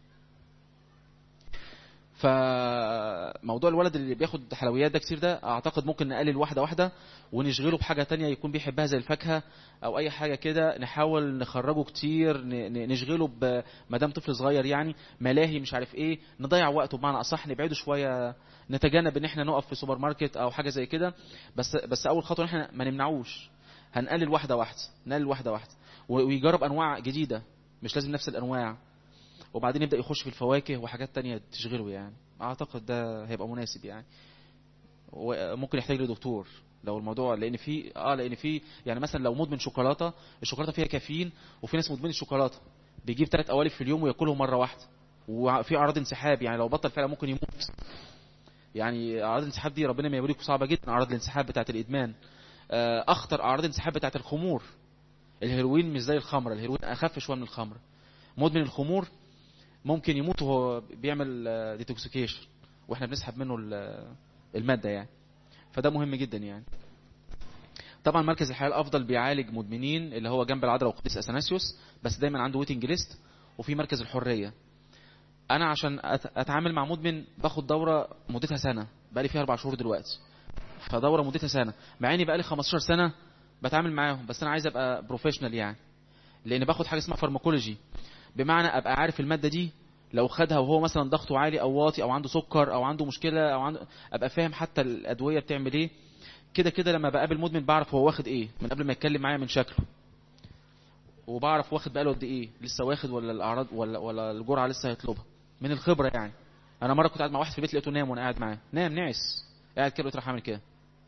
فموضوع الولد اللي بياخد حلويات ده كتير ده اعتقد ممكن نقلل واحده واحده ونشغله بحاجه تانية يكون بيحبها زي الفاكهه او اي حاجه كده نحاول نخرجه كتير ن- ن- نشغله ب- ما دام طفل صغير يعني ملاهي مش عارف ايه نضيع وقته بمعنى اصح نبعده شويه نتجنب ان احنا نقف في سوبر ماركت او حاجه زي كده بس بس اول خطوه ان احنا ما نمنعوش هنقلل واحده واحده نقلل واحده واحده و- ويجرب انواع جديده مش لازم نفس الانواع وبعدين يبدا يخش في الفواكه وحاجات تانية تشغله يعني اعتقد ده هيبقى مناسب يعني وممكن يحتاج لدكتور لو الموضوع لان في اه لان في يعني مثلا لو مدمن شوكولاته الشوكولاته فيها كافيين وفي ناس مدمنه الشوكولاته بيجيب ثلاث قوالب في اليوم وياكلهم مره واحده وفي اعراض انسحاب يعني لو بطل فعلا ممكن يموت يعني اعراض الانسحاب دي ربنا ما يوريكم صعبه جدا اعراض الانسحاب بتاعه الادمان آه، اخطر اعراض الانسحاب بتاعه الخمور الهيروين مش زي الخمره الهيروين اخف شويه من الخمره مدمن الخمور ممكن يموت وهو بيعمل ديتوكسيكيشن واحنا بنسحب منه ال- الماده يعني فده مهم جدا يعني طبعا مركز الحياه الافضل بيعالج مدمنين اللي هو جنب العذراء وقديس اثناسيوس بس دايما عنده ويتنج ليست وفي مركز الحريه انا عشان أت- اتعامل مع مدمن باخد دوره مدتها سنه بقالي فيها اربع شهور دلوقتي فدوره مدتها سنه مع اني بقالي 15 سنه بتعامل معاهم بس انا عايز ابقى بروفيشنال يعني لان باخد حاجه اسمها فارماكولوجي بمعنى ابقى عارف الماده دي لو خدها وهو مثلا ضغطه عالي او واطي او عنده سكر او عنده مشكله او عنده ابقى فاهم حتى الادويه بتعمل ايه كده كده لما بقابل مدمن بعرف هو واخد ايه من قبل ما يتكلم معايا من شكله وبعرف واخد بقاله قد ايه لسه واخد ولا الاعراض ولا ولا الجرعه لسه هيطلبها من الخبره يعني انا مره كنت قاعد مع واحد في البيت لقيته نام وانا قاعد معاه نام نعس قاعد كده قلت راح اعمل كده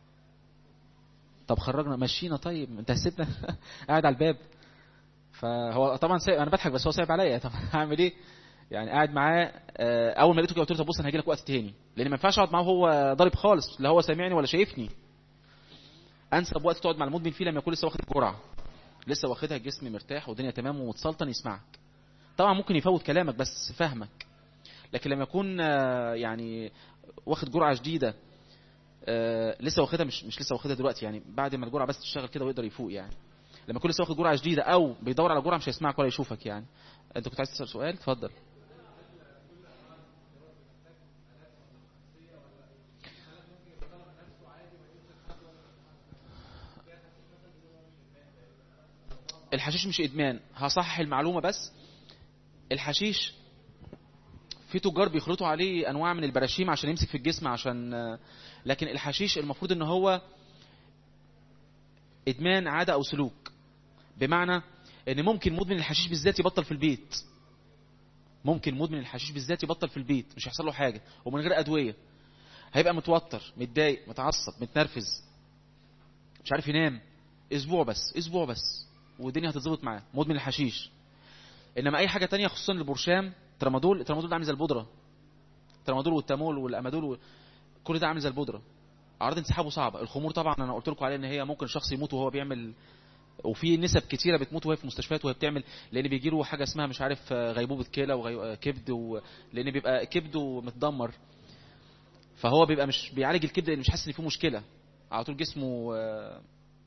طب خرجنا مشينا طيب انت هسيبنا قاعد على الباب فهو طبعا سايب انا بضحك بس هو سايب عليا طب هعمل ايه يعني قاعد معاه آه، اول ما لقيته كده قلت له طب بص انا هاجي لك وقت تاني لان ما ينفعش اقعد معاه وهو ضارب خالص لا هو سامعني ولا شايفني انسب وقت تقعد مع المدمن فيه لما يكون لسه واخد الجرعه لسه واخدها الجسم مرتاح والدنيا تمام ومتسلطن يسمعك طبعا ممكن يفوت كلامك بس فاهمك لكن لما يكون آه، يعني واخد جرعه جديده آه، لسه واخدها مش مش لسه واخدها دلوقتي يعني بعد ما الجرعه بس تشتغل كده ويقدر يفوق يعني لما يكون لسه واخد جرعه جديده او بيدور على جرعه مش هيسمعك ولا يشوفك يعني انت كنت عايز تسال سؤال اتفضل الحشيش مش ادمان هصحح المعلومه بس الحشيش في تجار بيخلطوا عليه انواع من البراشيم عشان يمسك في الجسم عشان لكن الحشيش المفروض ان هو ادمان عاده او سلوك بمعنى ان ممكن مدمن الحشيش بالذات يبطل في البيت ممكن مدمن الحشيش بالذات يبطل في البيت مش هيحصل له حاجه ومن غير ادويه هيبقى متوتر متضايق متعصب متنرفز مش عارف ينام اسبوع بس اسبوع بس والدنيا هتتظبط معاه مدمن الحشيش انما اي حاجه تانية خصوصا البرشام ترامادول الترامادول ده عامل زي البودره الترامادول والتامول والامادول و... كل ده عامل زي البودره اعراض انسحابه صعبه الخمور طبعا انا قلت لكم عليه ان هي ممكن شخص يموت وهو بيعمل وفي نسب كتيره بتموت وهي في مستشفيات وهي بتعمل لان بيجي له حاجه اسمها مش عارف غيبوبه كلى وكبد و... لان بيبقى كبده متدمر فهو بيبقى مش بيعالج الكبد لان مش حاسس ان فيه مشكله على طول جسمه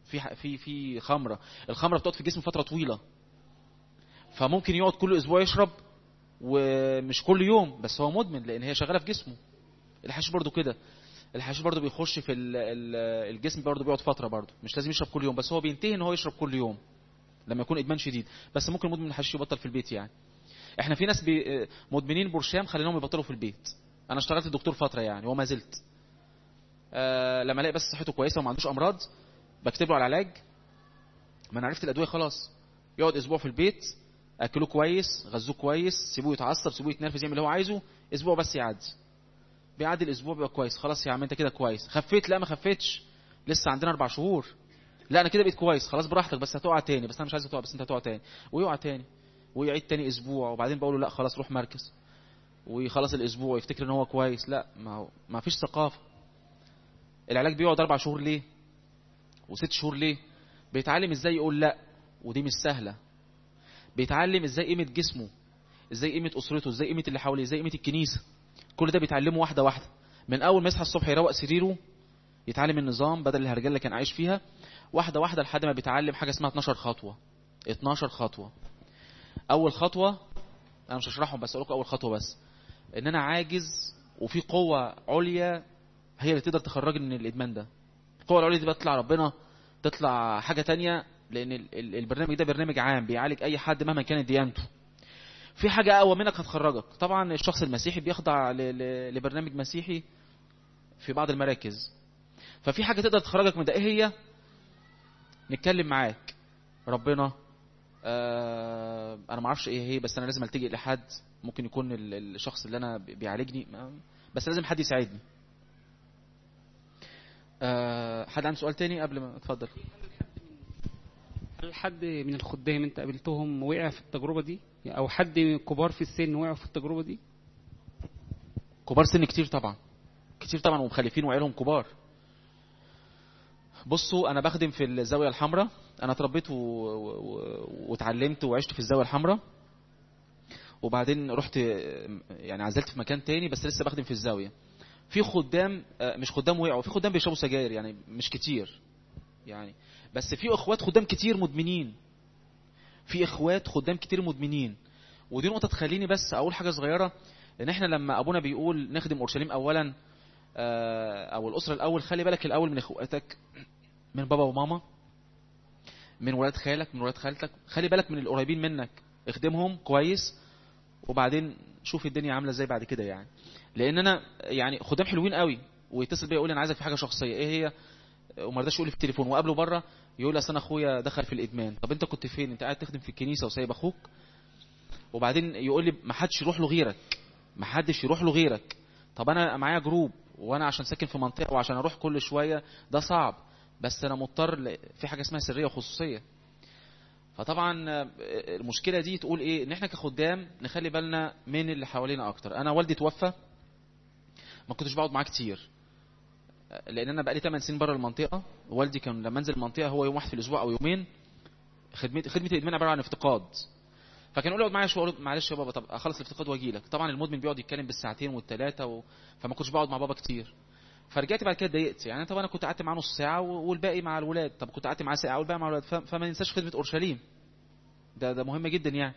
في ح- في في خمره الخمره بتقعد في الجسم فتره طويله فممكن يقعد كل اسبوع يشرب ومش كل يوم بس هو مدمن لان هي شغاله في جسمه الحشيش برضو كده الحشيش برضو بيخش في ال- ال- الجسم برضو بيقعد فتره برضو مش لازم يشرب كل يوم بس هو بينتهي ان هو يشرب كل يوم لما يكون ادمان شديد بس ممكن مدمن الحشيش يبطل في البيت يعني احنا في ناس بي مدمنين برشام خليناهم يبطلوا في البيت انا اشتغلت دكتور فتره يعني وما زلت آه لما الاقي بس صحته كويسه وما عندوش امراض بكتب له على علاج ما انا عرفت الادويه خلاص يقعد اسبوع في البيت اكلوه كويس غذوه كويس سيبوه يتعصب سيبوه يتنرفز يعمل اللي هو عايزه اسبوع بس يعدي بيعدي الاسبوع بيبقى كويس خلاص يا عم انت كده كويس خفيت لا ما خفيتش لسه عندنا اربع شهور لا انا كده بقيت كويس خلاص براحتك بس هتقع تاني بس انا مش عايز تقع بس انت هتقع تاني ويقع تاني ويعيد تاني اسبوع وبعدين بقول له لا خلاص روح مركز ويخلص الاسبوع يفتكر ان هو كويس لا ما هو ما فيش ثقافه العلاج بيقعد اربع شهور ليه وست شهور ليه بيتعلم ازاي يقول لا ودي مش سهله بيتعلم ازاي قيمه جسمه ازاي قيمه اسرته ازاي قيمه اللي حواليه ازاي قيمه الكنيسه كل ده بيتعلمه واحده واحده من اول ما يصحى الصبح يروق سريره يتعلم النظام بدل الهرجله اللي كان عايش فيها واحده واحده لحد ما بيتعلم حاجه اسمها 12 خطوه 12 خطوه اول خطوه انا مش هشرحهم بس اقول لكم اول خطوه بس ان انا عاجز وفي قوه عليا هي اللي تقدر تخرجني من الادمان ده القوه العليا دي بتطلع ربنا تطلع حاجه تانية لان ال- ال- البرنامج ده برنامج عام بيعالج اي حد مهما كانت ديانته في حاجه اقوى منك هتخرجك طبعا الشخص المسيحي بيخضع ل- ل- لبرنامج مسيحي في بعض المراكز ففي حاجه تقدر تخرجك من ده ايه هي نتكلم معاك ربنا آه انا ما اعرفش ايه هي بس انا لازم التجئ لحد ممكن يكون ال- الشخص اللي انا بي- بيعالجني ما- بس لازم حد يساعدني آه حد عنده سؤال تاني قبل ما اتفضل هل حد من الخدام انت قابلتهم وقع في التجربه دي او حد كبار في السن وقعوا في التجربه دي كبار سن كتير طبعا كتير طبعا ومخلفين وعيالهم كبار بصوا انا بخدم في الزاويه الحمراء انا اتربيت و... و... واتعلمت وعشت في الزاويه الحمراء وبعدين رحت يعني عزلت في مكان تاني بس لسه بخدم في الزاويه في خدام آه، مش خدام وقعوا في خدام بيشربوا سجاير يعني مش كتير يعني بس في اخوات خدام كتير مدمنين في اخوات خدام كتير مدمنين ودي نقطه تخليني بس اقول حاجه صغيره ان احنا لما ابونا بيقول نخدم اورشليم اولا آه، او الاسره الاول خلي بالك الاول من اخواتك من بابا وماما من ولاد خالك من ولاد خالتك خلي بالك من القريبين منك اخدمهم كويس وبعدين شوف الدنيا عامله ازاي بعد كده يعني لان انا يعني خدام حلوين قوي ويتصل بيا يقول لي انا عايزك في حاجه شخصيه ايه هي وما رضاش يقول لي في التليفون وقابله بره يقول لي اصل انا اخويا دخل في الادمان طب انت كنت فين انت قاعد تخدم في الكنيسه وسايب اخوك وبعدين يقول لي ما حدش يروح له غيرك ما حدش يروح له غيرك طب انا معايا جروب وانا عشان ساكن في منطقه وعشان اروح كل شويه ده صعب بس انا مضطر ل... في حاجه اسمها سريه وخصوصيه فطبعا آه، المشكله دي تقول ايه ان احنا كخدام نخلي بالنا من اللي حوالينا اكتر انا والدي توفى ما كنتش بقعد معاه كتير آه، لان انا بقالي 8 سنين بره المنطقه والدي كان لما انزل المنطقه هو يوم واحد في الاسبوع او يومين خدمه خدمه الادمان عباره عن افتقاد فكان يقول لي اقعد معايا شويه أقول له معلش يا بابا طب اخلص الافتقاد واجي لك طبعا المدمن بيقعد يتكلم بالساعتين والثلاثه و... فما كنتش بقعد مع بابا كتير فرجعت بعد كده اتضايقت يعني طب انا كنت قعدت معاه نص ساعه و- والباقي مع الولاد طب كنت قعدت معاه ساعه والباقي مع الولاد ف... فما ننساش خدمه اورشليم ده ده مهم جدا يعني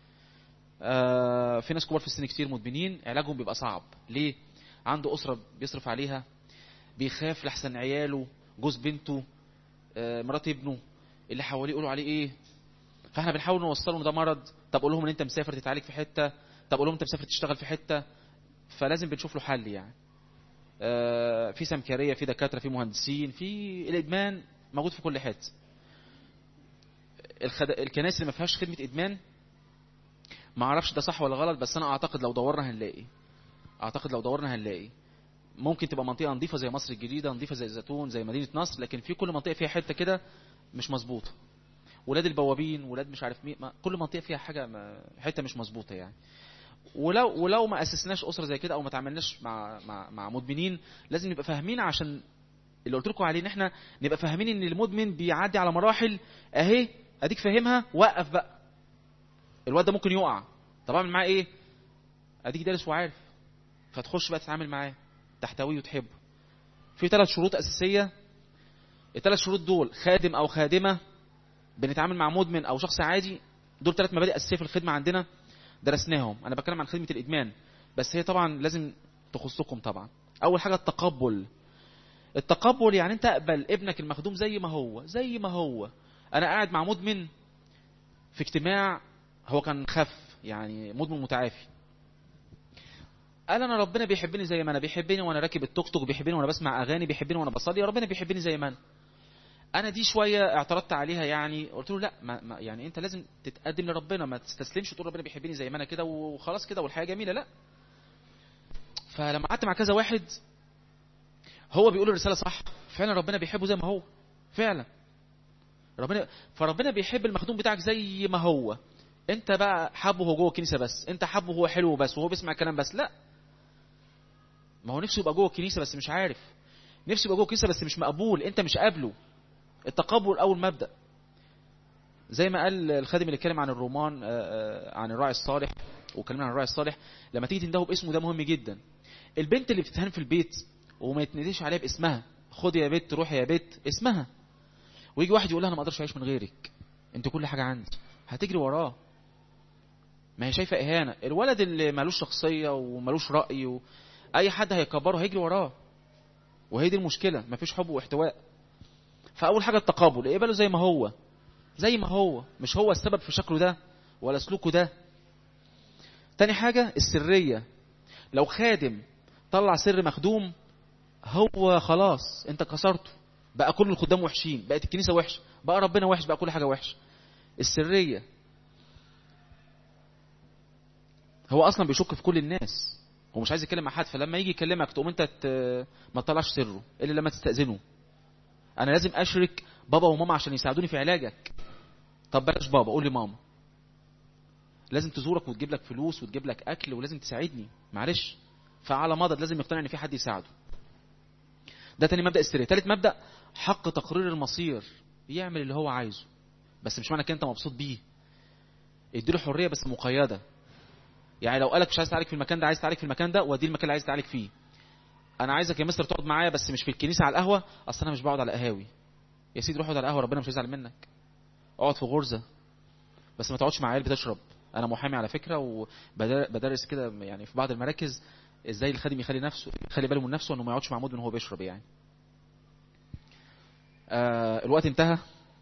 آه في ناس كبار في السن كتير مدمنين علاجهم بيبقى صعب ليه عنده اسره بيصرف عليها بيخاف لحسن عياله جوز بنته آه مرات ابنه اللي حواليه يقولوا عليه ايه فاحنا بنحاول نوصله ان ده مرض طب قول لهم ان انت مسافر تتعالج في حته طب قول لهم انت مسافر تشتغل في حته فلازم بنشوف له حل يعني آه، في سمكريه في دكاتره في مهندسين في الادمان موجود في كل حته الخد... الكنائس اللي ما فيهاش خدمه ادمان ما اعرفش ده صح ولا غلط بس انا اعتقد لو دورنا هنلاقي اعتقد لو دورنا هنلاقي ممكن تبقى منطقه نظيفه زي مصر الجديده نظيفه زي الزيتون زي مدينه نصر لكن في كل منطقه فيها حته كده مش مظبوطه ولاد البوابين ولاد مش عارف مين ما- كل منطقه فيها حاجه ما حته مش مظبوطه يعني ولو ولو ما اسسناش اسره زي كده او ما تعاملناش مع مع مع مدمنين لازم نبقى فاهمين عشان اللي قلت لكم عليه ان احنا نبقى فاهمين ان المدمن بيعدي على مراحل اهي اديك فاهمها وقف بقى الواد ده ممكن يقع طب اعمل معاه ايه اديك دارس وعارف فتخش بقى تتعامل معاه تحتويه وتحبه في ثلاث شروط اساسيه الثلاث شروط دول خادم او خادمه بنتعامل مع مدمن او شخص عادي دول ثلاث مبادئ اساسيه في الخدمه عندنا درسناهم انا بتكلم عن خدمه الادمان بس هي طبعا لازم تخصكم طبعا اول حاجه التقبل التقبل يعني انت اقبل ابنك المخدوم زي ما هو زي ما هو انا قاعد مع مدمن في اجتماع هو كان خف يعني مدمن متعافي قال انا ربنا بيحبني زي ما انا بيحبني وانا راكب التوك توك بيحبني وانا بسمع اغاني بيحبني وانا بصلي ربنا بيحبني زي ما انا انا دي شويه اعترضت عليها يعني قلت له لا ما ما يعني انت لازم تتقدم لربنا ما تستسلمش تقول ربنا بيحبني زي ما انا كده وخلاص كده والحياه جميله لا فلما قعدت مع كذا واحد هو بيقول الرساله صح فعلا ربنا بيحبه زي ما هو فعلا ربنا فربنا بيحب المخدوم بتاعك زي ما هو انت بقى حبه هو جوه الكنيسه بس انت حبه هو حلو بس وهو بيسمع الكلام بس لا ما هو نفسه يبقى جوه الكنيسه بس مش عارف نفسه يبقى جوه الكنيسه بس مش مقبول انت مش قابله التقبل اول مبدا زي ما قال الخادم اللي اتكلم عن الرومان آه، آه، عن الراعي الصالح وكلمنا عن الراعي الصالح لما تيجي تندهه باسمه ده مهم جدا البنت اللي بتتهان في البيت وما يتنديش عليها باسمها خدي يا بنت روحي يا بنت اسمها ويجي واحد يقول لها انا ما اقدرش اعيش من غيرك انت كل حاجه عندي هتجري وراه ما هي شايفه اهانه الولد اللي ملوش شخصيه وملوش راي و... اي حد هيكبره هيجري وراه وهي دي المشكله مفيش حب واحتواء فاول حاجه التقابل اقبله زي ما هو زي ما هو مش هو السبب في شكله ده ولا سلوكه ده تاني حاجه السريه لو خادم طلع سر مخدوم هو خلاص انت كسرته بقى كل الخدام وحشين بقت الكنيسه وحشه بقى ربنا وحش بقى كل حاجه وحشه السريه هو اصلا بيشك في كل الناس هو مش عايز يتكلم مع حد فلما يجي يكلمك تقوم انت ت... ما تطلعش سره الا لما تستاذنه انا لازم اشرك بابا وماما عشان يساعدوني في علاجك طب بلاش بابا قول لي ماما لازم تزورك وتجيب لك فلوس وتجيب لك اكل ولازم تساعدني معلش فعلى مضض لازم يقتنع ان في حد يساعده ده تاني مبدا السريه تالت مبدا حق تقرير المصير يعمل اللي هو عايزه بس مش معنى كده انت مبسوط بيه اديله حريه بس مقيده يعني لو قالك مش عايز تعالج في المكان ده عايز تعالج في المكان ده ودي المكان اللي عايز تعالج فيه انا عايزك يا مستر تقعد معايا بس مش في الكنيسه على القهوه اصل انا مش بقعد على قهاوي يا سيدي روح اقعد على القهوه ربنا مش هيزعل منك اقعد في غرزه بس ما تقعدش مع عيال بتشرب انا محامي على فكره وبدرس كده يعني في بعض المراكز ازاي الخادم يخلي نفسه يخلي باله من نفسه انه ما يقعدش مع مدمن وهو بيشرب يعني آه الوقت انتهى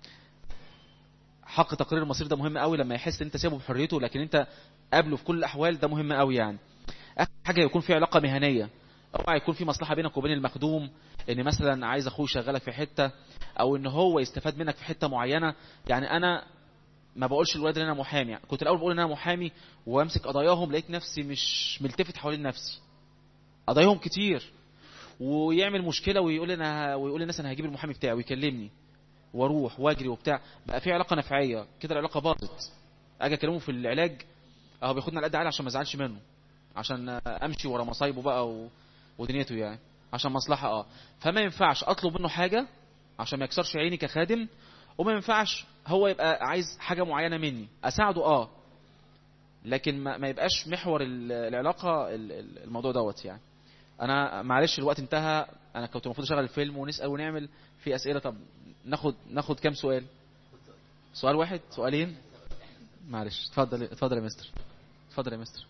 حق تقرير المصير ده مهم قوي لما يحس ان انت سايبه بحريته لكن انت قابله في كل الاحوال ده مهم قوي يعني اخر حاجه يكون في علاقه مهنيه اوعى يكون في مصلحه بينك وبين المخدوم ان مثلا عايز اخوه يشغلك في حته او ان هو يستفاد منك في حته معينه يعني انا ما بقولش للولاد ان انا محامي كنت الاول بقول ان انا محامي وامسك قضاياهم لقيت نفسي مش ملتفت حوالين نفسي قضاياهم كتير ويعمل مشكله ويقول انا ويقول للناس انا هجيب المحامي بتاعي ويكلمني واروح واجري وبتاع بقى في علاقه نفعيه كده العلاقه باظت اجي اكلمه في العلاج اهو بياخدنا على قد عالي عشان ما ازعلش منه عشان امشي ورا مصايبه بقى و... ودنيته يعني عشان مصلحه اه فما ينفعش اطلب منه حاجه عشان ما يكسرش عيني كخادم وما ينفعش هو يبقى عايز حاجه معينه مني اساعده اه لكن ما, ما يبقاش محور العلاقه الموضوع دوت يعني انا معلش الوقت انتهى انا كنت المفروض اشغل الفيلم ونسال ونعمل في اسئله طب ناخد ناخد كام سؤال سؤال واحد سؤالين معلش اتفضل اتفضل يا مستر اتفضل يا مستر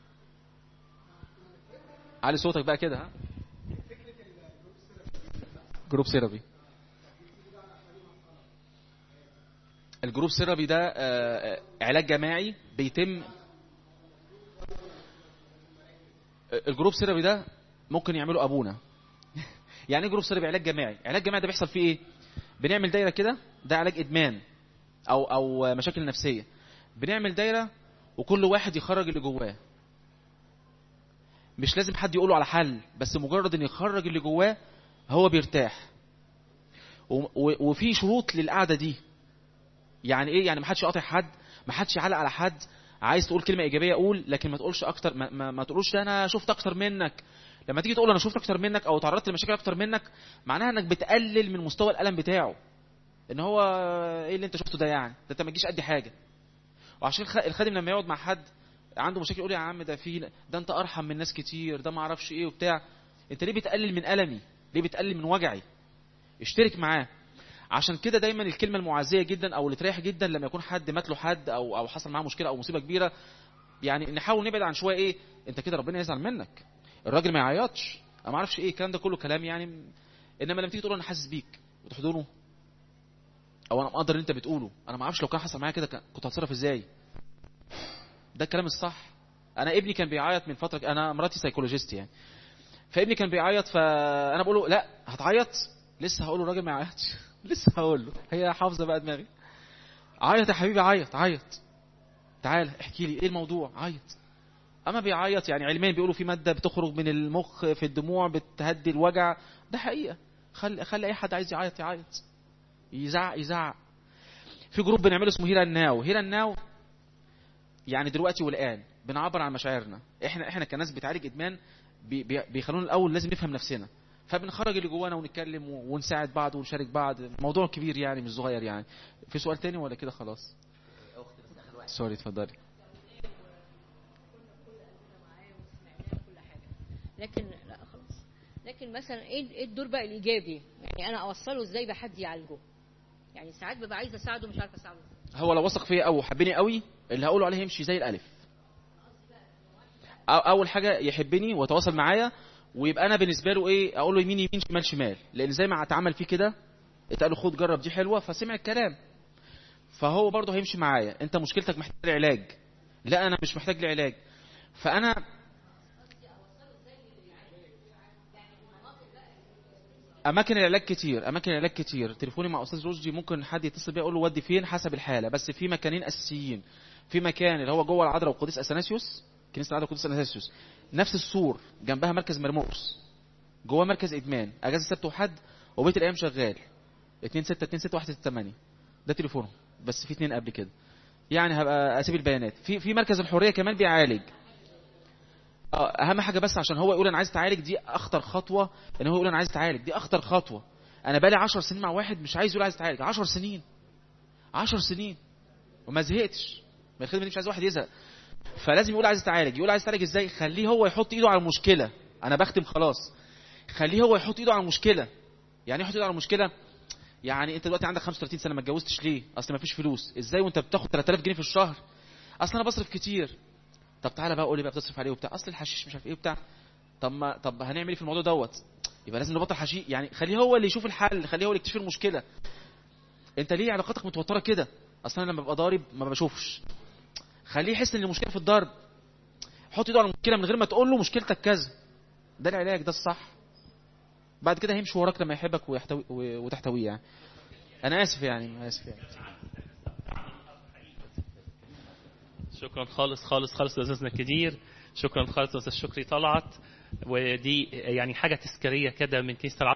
علي صوتك بقى كده ها جروب سيرابي الجروب سيرابي ده علاج جماعي بيتم الجروب سيرابي ده ممكن يعمله ابونا يعني ايه جروب سيرابي علاج جماعي علاج جماعي ده بيحصل فيه ايه بنعمل دايره كده ده علاج ادمان او او مشاكل نفسيه بنعمل دايره وكل واحد يخرج اللي جواه مش لازم حد يقوله على حل بس مجرد ان يخرج اللي جواه هو بيرتاح وفي شروط للقعده دي يعني ايه يعني ما حدش يقاطع حد ما حدش يعلق على حد عايز تقول كلمه ايجابيه قول لكن ما تقولش اكتر ما, ما, ما تقولش انا شفت اكتر منك لما تيجي تقول انا شفت اكتر منك او تعرضت لمشاكل اكتر منك معناها انك بتقلل من مستوى الالم بتاعه ان هو ايه اللي انت شفته ده يعني ده انت ما تجيش قد حاجه وعشان الخادم لما يقعد مع حد عنده مشاكل يقول يا عم ده في ده انت ارحم من ناس كتير ده ما اعرفش ايه وبتاع انت ليه بتقلل من المي ليه بتقلل من وجعي اشترك معاه عشان كده دايما الكلمه المعزيه جدا او اللي تريح جدا لما يكون حد مات له حد او او حصل معاه مشكله او مصيبه كبيره يعني نحاول نبعد عن شويه ايه انت كده ربنا يزعل منك الراجل ما يعيطش انا ما اعرفش ايه الكلام ده كله كلام يعني انما لما تيجي تقول له انا حاسس بيك وتحضنه او انا مقدر اللي انت بتقوله انا ما اعرفش لو كان حصل معايا كده كان- كنت هتصرف ازاي ده الكلام الصح انا ابني كان بيعيط من فتره انا مراتي سايكولوجيست يعني فابني كان بيعيط فانا بقول له لا هتعيط لسه هقول له الراجل ما يعيطش لسه هقول له هي حافظه بقى دماغي عيط يا حبيبي عيط عيط تعال احكي لي ايه الموضوع عيط اما بيعيط يعني علميا بيقولوا في ماده بتخرج من المخ في الدموع بتهدي الوجع ده حقيقه خلي خلي اي حد عايز يعيط يعيط يزعق يزعق في جروب بنعمله اسمه هيرا ناو هيرا ناو يعني دلوقتي والان بنعبر عن مشاعرنا احنا احنا كناس بتعالج ادمان بي- بي- بيخلونا الاول لازم نفهم نفسنا فبنخرج اللي جوانا ونتكلم و- ونساعد بعض ونشارك بعض موضوع كبير يعني مش صغير يعني في سؤال تاني ولا كده خلاص سوري اتفضلي لكن لا خلاص لكن مثلا ايه إيه الدور بقى الايجابي يعني انا اوصله ازاي بحد يعالجه يعني ساعات ببقى عايزه اساعده مش عارفه اساعده إزاي. هو لو وثق فيا او حبني قوي اللي هقوله عليه يمشي زي الالف أو اول حاجه يحبني ويتواصل معايا ويبقى انا بالنسبه له ايه اقول له يمين يمين شمال شمال لان زي ما اتعمل فيه كده اتقال له خد جرب دي حلوه فسمع الكلام فهو برضه هيمشي معايا انت مشكلتك محتاج علاج لا انا مش محتاج لعلاج فانا اماكن العلاج كتير اماكن العلاج كتير تليفوني مع استاذ رشدي ممكن حد يتصل بيا يقول له ودي فين حسب الحاله بس في مكانين اساسيين في مكان اللي هو جوه العذراء وقديس اثناسيوس كنيسه العذراء وقديس اثناسيوس نفس السور جنبها مركز مرموس جوه مركز ادمان اجازه سبت وحد وبيت الايام شغال 2 6 2 6 1 6 8 ده تليفونه بس في اتنين قبل كده يعني هبقى اسيب البيانات في في مركز الحريه كمان بيعالج آه، اهم حاجه بس عشان هو يقول انا عايز اتعالج دي اخطر خطوه ان هو يقول انا عايز اتعالج دي اخطر خطوه انا بقالي 10 سنين مع واحد مش عايز يقول عايز اتعالج 10 سنين 10 سنين وما زهقتش ما الخدمه دي مش عايز واحد يزهق فلازم يقول عايز اتعالج يقول عايز اتعالج ازاي خليه هو يحط ايده على المشكله انا بختم خلاص خليه هو يحط ايده على المشكله يعني إيه يحط ايده على المشكله يعني انت دلوقتي عندك 35 سنه ما اتجوزتش ليه اصل ما فيش فلوس ازاي وانت بتاخد 3000 جنيه في الشهر اصل انا بصرف كتير طب تعالى بقى قول لي بقى بتصرف عليه وبتاع اصل الحشيش مش عارف ايه وبتاع طب ما طب هنعمل ايه في الموضوع دوت يبقى لازم نبطل حشيش يعني خليه هو اللي يشوف الحل خليه هو اللي يكتشف المشكله انت ليه علاقاتك متوتره كده اصلا انا لما ببقى ضارب ما بشوفش خليه يحس ان المشكله في الضرب حط ايده على المشكله من غير ما تقول له مشكلتك كذا ده العلاج ده الصح بعد كده هيمشي وراك لما يحبك ويحتوي وتحتويه يعني انا اسف يعني اسف يعني شكرا خالص خالص خالص لاستاذنا الكبير شكرا خالص لاستاذ شكري طلعت ودي يعني حاجه تذكاريه كده من كنيسه